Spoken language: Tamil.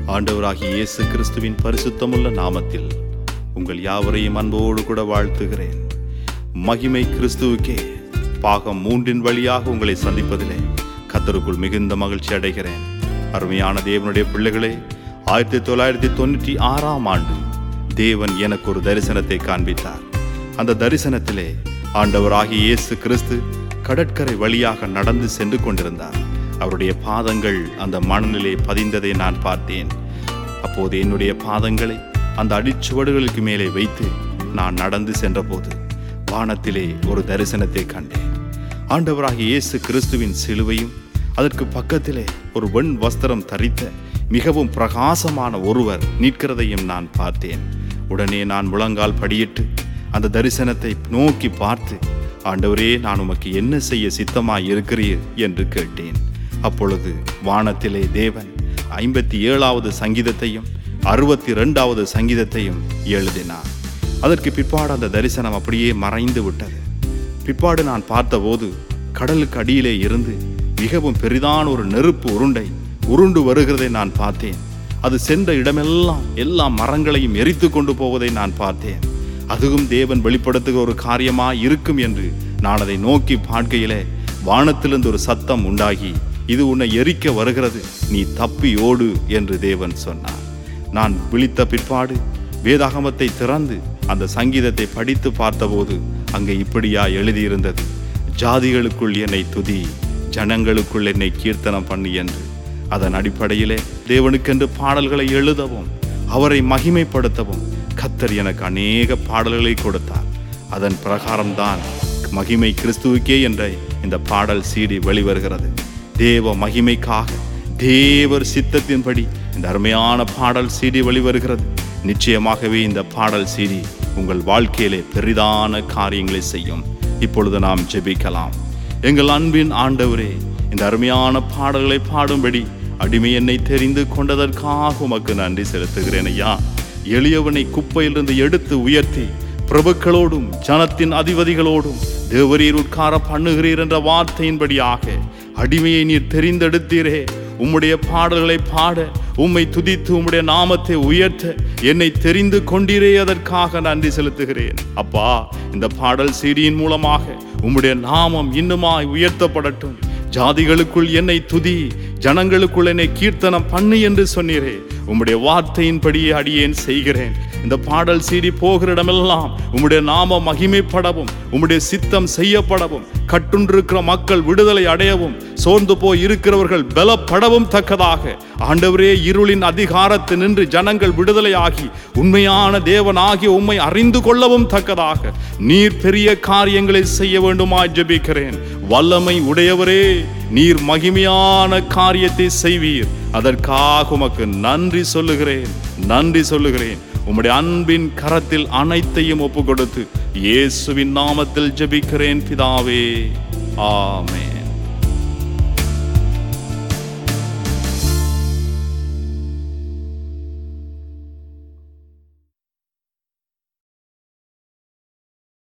ஆண்டவராகிய இயேசு கிறிஸ்துவின் பரிசுத்தமுள்ள நாமத்தில் உங்கள் யாவரையும் அன்போடு கூட வாழ்த்துகிறேன் மகிமை கிறிஸ்துவுக்கே பாகம் மூன்றின் வழியாக உங்களை சந்திப்பதிலே கத்தருக்குள் மிகுந்த மகிழ்ச்சி அடைகிறேன் அருமையான தேவனுடைய பிள்ளைகளே ஆயிரத்தி தொள்ளாயிரத்தி தொண்ணூற்றி ஆறாம் ஆண்டு தேவன் எனக்கு ஒரு தரிசனத்தை காண்பித்தார் அந்த தரிசனத்திலே ஆண்டவராகிய இயேசு கிறிஸ்து கடற்கரை வழியாக நடந்து சென்று கொண்டிருந்தார் அவருடைய பாதங்கள் அந்த மணலிலே பதிந்ததை நான் பார்த்தேன் அப்போது என்னுடைய பாதங்களை அந்த அடிச்சுவடுகளுக்கு மேலே வைத்து நான் நடந்து சென்றபோது வானத்திலே ஒரு தரிசனத்தை கண்டேன் ஆண்டவராகிய இயேசு கிறிஸ்துவின் சிலுவையும் அதற்கு பக்கத்திலே ஒரு வெண் வஸ்திரம் தரித்த மிகவும் பிரகாசமான ஒருவர் நிற்கிறதையும் நான் பார்த்தேன் உடனே நான் முழங்கால் படியிட்டு அந்த தரிசனத்தை நோக்கி பார்த்து ஆண்டவரே நான் உமக்கு என்ன செய்ய சித்தமாய் இருக்கிறீர் என்று கேட்டேன் அப்பொழுது வானத்திலே தேவன் ஐம்பத்தி ஏழாவது சங்கீதத்தையும் அறுபத்தி ரெண்டாவது சங்கீதத்தையும் எழுதினார் அதற்கு பிற்பாடு அந்த தரிசனம் அப்படியே மறைந்து விட்டது பிற்பாடு நான் பார்த்தபோது கடலுக்கு அடியிலே இருந்து மிகவும் பெரிதான ஒரு நெருப்பு உருண்டை உருண்டு வருகிறதை நான் பார்த்தேன் அது சென்ற இடமெல்லாம் எல்லா மரங்களையும் எரித்து கொண்டு போவதை நான் பார்த்தேன் அதுவும் தேவன் வெளிப்படுத்துகிற ஒரு காரியமாய் இருக்கும் என்று நான் அதை நோக்கி பார்க்கையிலே வானத்திலிருந்து ஒரு சத்தம் உண்டாகி இது உன்னை எரிக்க வருகிறது நீ தப்பி ஓடு என்று தேவன் சொன்னார் நான் விழித்த பிற்பாடு வேதாகமத்தை திறந்து அந்த சங்கீதத்தை படித்து பார்த்தபோது அங்கே இப்படியா எழுதியிருந்தது ஜாதிகளுக்குள் என்னை துதி ஜனங்களுக்குள் என்னை கீர்த்தனம் பண்ணி என்று அதன் அடிப்படையிலே தேவனுக்கென்று பாடல்களை எழுதவும் அவரை மகிமைப்படுத்தவும் கத்தர் எனக்கு அநேக பாடல்களை கொடுத்தார் அதன் பிரகாரம்தான் மகிமை கிறிஸ்துவுக்கே என்ற இந்த பாடல் சீடி வெளிவருகிறது தேவ மகிமைக்காக தேவர் சித்தத்தின்படி இந்த அருமையான பாடல் சீடி வெளிவருகிறது நிச்சயமாகவே இந்த பாடல் சீடி உங்கள் வாழ்க்கையிலே பெரிதான காரியங்களை செய்யும் இப்பொழுது நாம் ஜெபிக்கலாம் எங்கள் அன்பின் ஆண்டவரே இந்த அருமையான பாடல்களை பாடும்படி அடிமை என்னை தெரிந்து கொண்டதற்காக உமக்கு நன்றி செலுத்துகிறேன் ஐயா எளியவனை குப்பையிலிருந்து எடுத்து உயர்த்தி பிரபுக்களோடும் ஜனத்தின் அதிபதிகளோடும் தேவரீர் உட்கார பண்ணுகிறீர் என்ற வார்த்தையின்படியாக அடிமையை நீர் தெரிந்தெடுத்தீரே உம்முடைய பாடல்களை பாட உம்மை துதித்து உம்முடைய நாமத்தை உயர்த்த என்னை தெரிந்து கொண்டீரே அதற்காக நன்றி செலுத்துகிறேன் அப்பா இந்த பாடல் சீடியின் மூலமாக உம்முடைய நாமம் இன்னுமாய் உயர்த்தப்படட்டும் ஜாதிகளுக்குள் என்னை துதி ஜனங்களுக்குள் என்னை கீர்த்தனம் பண்ணு என்று சொன்னீரே உம்முடைய வார்த்தையின்படியே அடியேன் செய்கிறேன் இந்த பாடல் சீடி போகிற இடமெல்லாம் உம்முடைய நாம மகிமைப்படவும் உம்முடைய சித்தம் செய்யப்படவும் கட்டுண்டிருக்கிற மக்கள் விடுதலை அடையவும் சோர்ந்து போய் இருக்கிறவர்கள் பலப்படவும் தக்கதாக ஆண்டவரே இருளின் அதிகாரத்து நின்று ஜனங்கள் விடுதலையாகி உண்மையான தேவனாகிய உம்மை அறிந்து கொள்ளவும் தக்கதாக நீர் பெரிய காரியங்களை செய்ய வேண்டுமாய் ஜெபிக்கிறேன் வல்லமை உடையவரே நீர் மகிமையான காரியத்தை செய்வீர் அதற்காக உமக்கு நன்றி சொல்லுகிறேன் நன்றி சொல்லுகிறேன் உம்முடைய அன்பின் கரத்தில் அனைத்தையும் ஒப்பு கொடுத்து இயேசுவின் நாமத்தில் ஜெபிக்கிறேன் பிதாவே ஆமென்